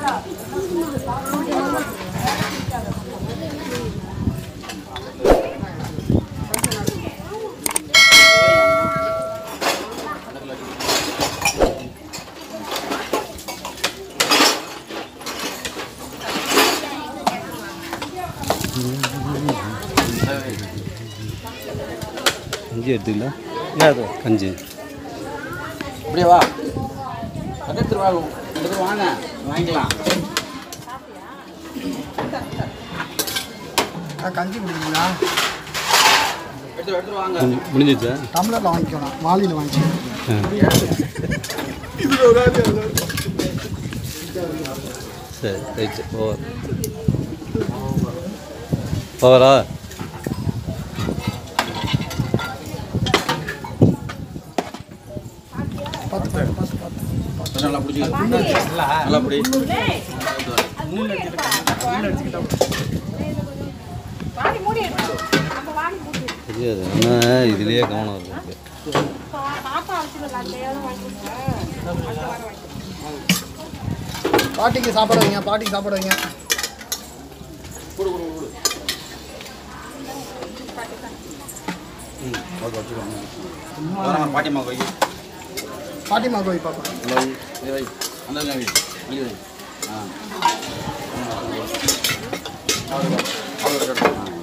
கஞ்சி எடுத்துக்கலாம் என்னது கஞ்சி அப்படியே வா பக்கத்து வா எடுத்து வாங்க வாங்கிக்கலாம் கஞ்சி குடிக்கிறீங்களா எடுத்து எடுத்துட்டு வாங்க முடிஞ்சு- முடிஞ்சிச்சா டம்ளரில் வாங்கிக்கணும் வாளியில் வாங்கிக்கணும் சரி ரைட்டு ஓவர் ஓவரா பத்து பத்து பத்து பத்து நல்லா பிடிச்சி நல்லா பிடி வாடி மூடி எடுத்து நம்ம வாடி மூடி தெரியாது ஆனால் இதுலேயே கவனம் இருக்கு பாப்பா அழைச்சிடலாம் அந்த ஏதாவது வாங்கி பாட்டிக்கு சாப்பாடு வைங்க பாட்டிக்கு சாப்பாடு வைங்க வராங்க பாட்டியம்மா வை பாட்டிமா கோய் பாப்பா நல்லா வை இதை வை அந்த வை வெளியே வை ஆ அவ்வளோ அவ்வளோ இருக்கட்டும். ஆ.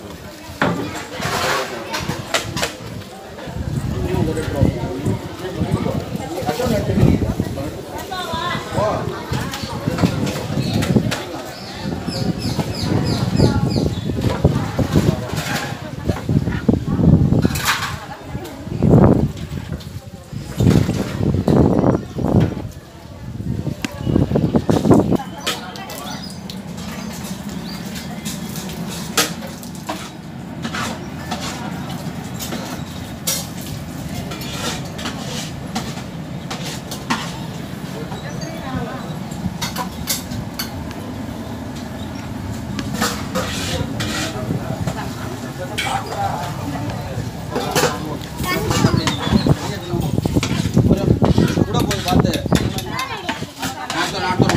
கூட போய் பார்த்து நாட்டு நாட்டு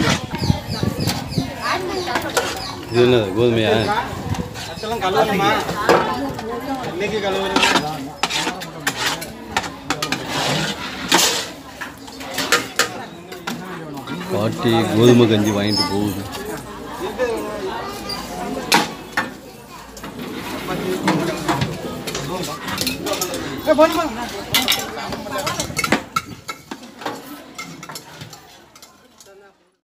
இது என்ன கோதுமையா அதெல்லாம் கழுவணுமா இன்னைக்கு கழுவுறீங்க பாட்டி கோதுமை கஞ்சி வாங்கிட்டு போகுது ஏ போதுமா